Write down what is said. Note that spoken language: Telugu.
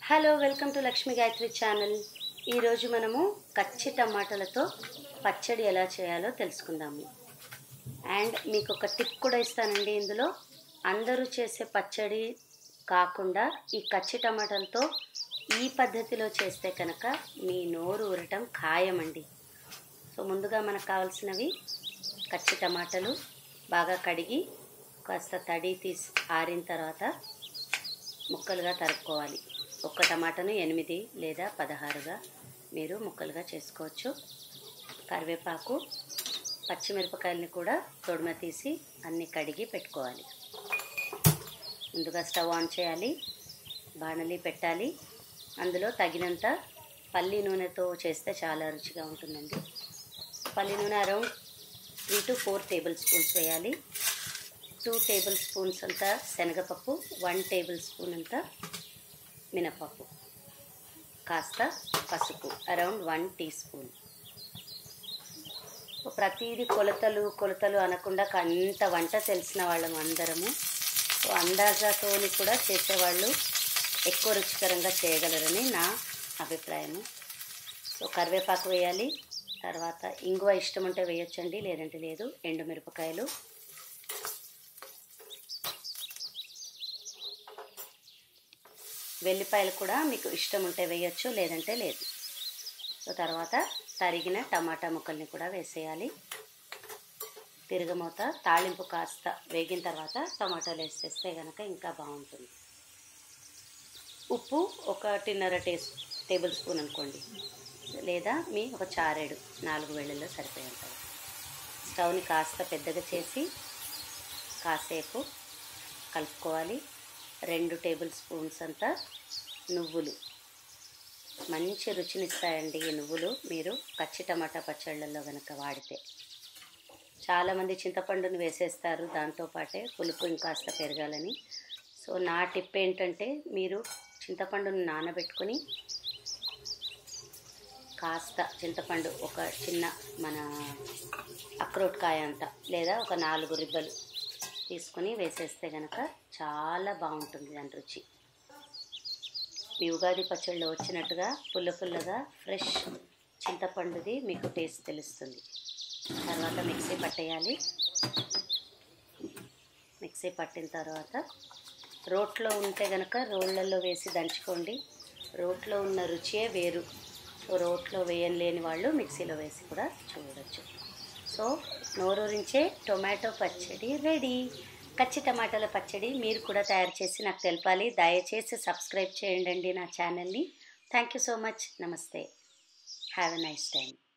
hello welcome to Lakshmi Gayatri channel ఈరోజు మనము కచ్చి టమాటాలతో పచ్చడి ఎలా చేయాలో తెలుసుకుందాము అండ్ మీకు ఒక టిప్ కూడా ఇస్తానండి ఇందులో అందరూ చేసే పచ్చడి కాకుండా ఈ కచ్చి టమాటాలతో ఈ పద్ధతిలో చేస్తే కనుక మీ నోరు ఊరటం ఖాయమండి సో ముందుగా మనకు కావాల్సినవి కచ్చి టమాటాలు బాగా కడిగి కాస్త తడి తీసి ఆరిన తర్వాత ముక్కలుగా తరుక్కోవాలి ఒక్క టమాటాను ఎనిమిది లేదా పదహారుగా మీరు ముక్కలుగా చేసుకోవచ్చు కరివేపాకు పచ్చిమిరపకాయలని కూడా తొడిమ తీసి అన్ని కడిగి పెట్టుకోవాలి ముందుగా స్టవ్ ఆన్ చేయాలి బాణలి పెట్టాలి అందులో తగినంత పల్లి నూనెతో చేస్తే చాలా రుచిగా ఉంటుందండి పల్లి నూనె around three to four tablespoons వేయాలి టూ టేబుల్ స్పూన్స్ అంత శనగపప్పు వన్ టేబుల్ స్పూన్ అంత మినపప్పు కాస్త పసుపు అరౌండ్ వన్ టీ స్పూన్ ప్రతిదీ కొలతలు కొలతలు అనకుండా అంత వంట తెలిసిన వాళ్ళం అందరము సో అందాజాతోని కూడా చేసేవాళ్ళు ఎక్కువ రుచికరంగా చేయగలరని నా అభిప్రాయము సో కరివేపాకు వేయాలి తర్వాత ఇంగువ ఇష్టం ఉంటే వేయొచ్చండి లేదంటే లేదు ఎండుమిరపకాయలు వెల్లిపాయలు కూడా మీకు ఇష్టం ఉంటే వేయొచ్చు లేదంటే లేదు సో తర్వాత తరిగిన టమాటా ముక్కల్ని కూడా వేసేయాలి తిరగమూత తాళింపు కాస్త వేగిన తర్వాత టమాటాలు వేసేస్తే కనుక ఇంకా బాగుంటుంది ఉప్పు ఒకటిన్నర టే టేబుల్ స్పూన్ అనుకోండి లేదా మీ ఒక చారేడు నాలుగు వేళ్ళల్లో సరిపోయేంత స్టవ్ని కాస్త పెద్దగా చేసి కాసేపు కలుపుకోవాలి రెండు టేబుల్ స్పూన్స్ అంత నువ్వులు మంచి రుచినిస్తాయండి ఈ నువ్వులు మీరు పచ్చి టమాటా పచ్చళ్ళల్లో కనుక వాడితే చాలామంది చింతపండుని వేసేస్తారు దాంతోపాటే పులుపు ఇంకాస్త పెరగాలని సో నా టిప్ ఏంటంటే మీరు చింతపండుని నానబెట్టుకొని కాస్త చింతపండు ఒక చిన్న మన అక్రోట్ కాయ అంత లేదా ఒక నాలుగు రిబ్బలు తీసుకొని వేసేస్తే కనుక చాలా బాగుంటుంది దాని రుచి మీ ఉగాది పచ్చళ్ళు వచ్చినట్టుగా పుల్ల పుల్లగా ఫ్రెష్ చింతపండుది మీకు టేస్ట్ తెలుస్తుంది తర్వాత మిక్సీ పట్టేయాలి మిక్సీ పట్టిన తర్వాత రోట్లో ఉంటే కనుక రోళ్ళల్లో వేసి దంచుకోండి రోట్లో ఉన్న రుచియే వేరు సో రోట్లో వేయలేని వాళ్ళు మిక్సీలో వేసి కూడా చూడవచ్చు సో నోరూరించే టొమాటో పచ్చడి రెడీ కచ్చి టమాటాల పచ్చడి మీరు కూడా తయారు చేసి నాకు తెలపాలి దయచేసి సబ్స్క్రైబ్ చేయండి నా ఛానల్ని థ్యాంక్ యూ సో మచ్ నమస్తే హ్యావ్ ఎ నైస్ టైం